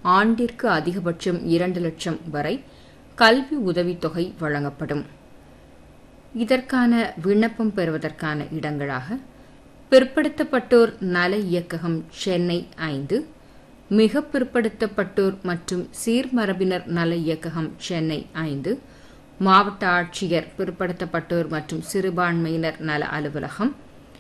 ஆண்டிற்கு அதிகபட்சம் இரண்டு லட்சம் வரை கல்வி உதவித்தொகை வழங்கப்படும் இதற்கான விண்ணப்பம் பெறுவதற்கான இடங்களாக பிற்படுத்தப்பட்டோர் நல இயக்ககம் சென்னை ஐந்து மிக பிற்படுத்தப்பட்டோர் மற்றும் சீர்மரபினர் நல இயக்ககம் சென்னை ஐந்து மாவட்ட ஆட்சியர் பிற்படுத்தப்பட்டோர் மற்றும் சிறுபான்மையினர் நல அலுவலகம்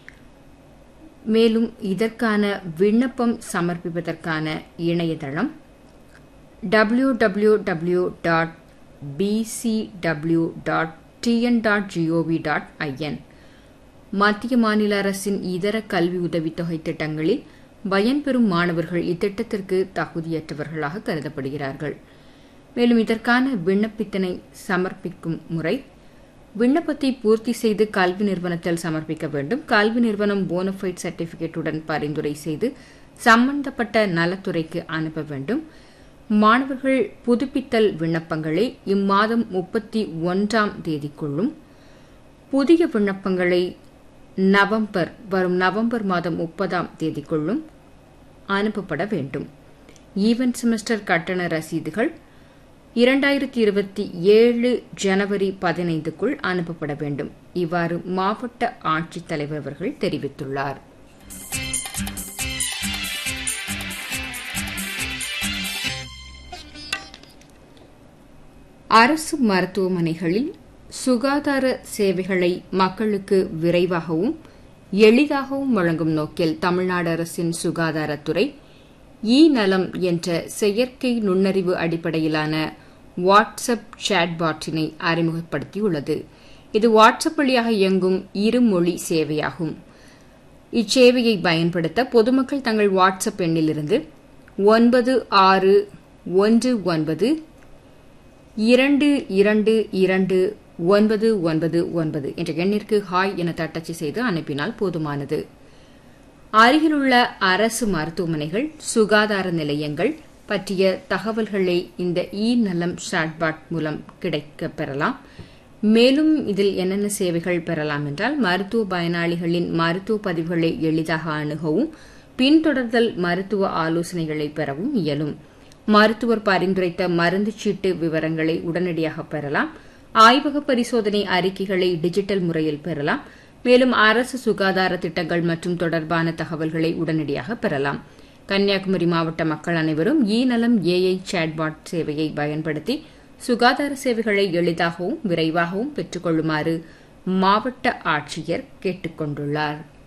மேலும் இதற்கான விண்ணப்பம் சமர்ப்பிப்பதற்கான இணையதளம் W W W dot P C W dot T N dot G O V dot I N மத்திய மாநில அரசின் இதர கல்வி உதவித்தொகை திட்டங்களில் பயன்பெறும் மாணவர்கள் இத்திட்டத்திற்கு தகுதியற்றவர்களாக கருதப்படுகிறார்கள் மேலும் இதற்கான விண்ணப்பத்தினை சமர்ப்பிக்கும் முறை விண்ணப்பத்தை பூர்த்தி செய்து கல்வி நிறுவனத்தில் சமர்ப்பிக்க வேண்டும் கல்வி நிறுவனம் போனஃபைட் சர்டிபிகேட்டுடன் பரிந்துரை செய்து சம்பந்தப்பட்ட நலத்துறைக்கு அனுப்ப வேண்டும் மாணவர்கள் புதுப்பித்தல் விண்ணப்பங்களை இம்மாதம் முப்பத்தி ஒன்றாம் தேதிக்குள்ளும் புதிய விண்ணப்பங்களை நவம்பர் வரும் நவம்பர் மாதம் முப்பதாம் தேதிக்குள்ளும் அனுப்பப்பட வேண்டும் ஈவன் செமஸ்டர் கட்டண ரசீதுகள் இரண்டாயிரத்தி இருபத்தி ஏழு ஜனவரி பதினைந்துக்குள் அனுப்பப்பட வேண்டும் இவ்வாறு மாவட்ட ஆட்சித்தலைவர் அவர்கள் தெரிவித்துள்ளார் அரசு மருத்துவமனைகளில் சுகாதார சேவைகளை மக்களுக்கு விரைவாகவும் எளிதாகவும் வழங்கும் நோக்கில் தமிழ்நாடு அரசின் சுகாதாரத்துறை இ நலம் என்ற செயற்கை நுண்ணறிவு அடிப்படையிலான வாட்ஸ்அப் சாட்பாட்டினை அறிமுகப்படுத்தியுள்ளது இது வாட்ஸ்அப் வழியாக இயங்கும் இருமொழி சேவையாகும் இச்சேவையை பயன்படுத்த பொதுமக்கள் தங்கள் வாட்ஸ்அப் எண்ணிலிருந்து ஒன்பது ஆறு ஒன்று ஒன்பது இரண்டு இரண்டு இரண்டு ஒன்பது ஒன்பது ஒன்பது என்ற எண்ணிற்கு ஹாய் என தட்டச்சு செய்து அனுப்பினால் போதுமானது அருகிலுள்ள அரசு மருத்துவமனைகள் சுகாதார நிலையங்கள் பற்றிய தகவல்களை இந்த இ நலம் சாட்பாட் மூலம் கிடைக்கப் பெறலாம் மேலும் இதில் என்னென்ன சேவைகள் பெறலாம் என்றால் மருத்துவ பயனாளிகளின் மருத்துவ பதிவுகளை எளிதாக அணுகவும் பின்தொடர்தல் மருத்துவ ஆலோசனைகளை பெறவும் இயலும் மருத்துவர் பரிந்துரைத்த மருந்து சீட்டு விவரங்களை உடனடியாக பெறலாம் ஆய்வக பரிசோதனை அறிக்கைகளை டிஜிட்டல் முறையில் பெறலாம் மேலும் அரசு சுகாதார திட்டங்கள் மற்றும் தொடர்பான தகவல்களை உடனடியாக பெறலாம் கன்னியாகுமரி மாவட்ட மக்கள் அனைவரும் இ நலம் ஏஐ சாட்பாட் சேவையை பயன்படுத்தி சுகாதார சேவைகளை எளிதாகவும் விரைவாகவும் பெற்றுக்கொள்ளுமாறு மாவட்ட ஆட்சியர் கேட்டுக் கொண்டுள்ளாா்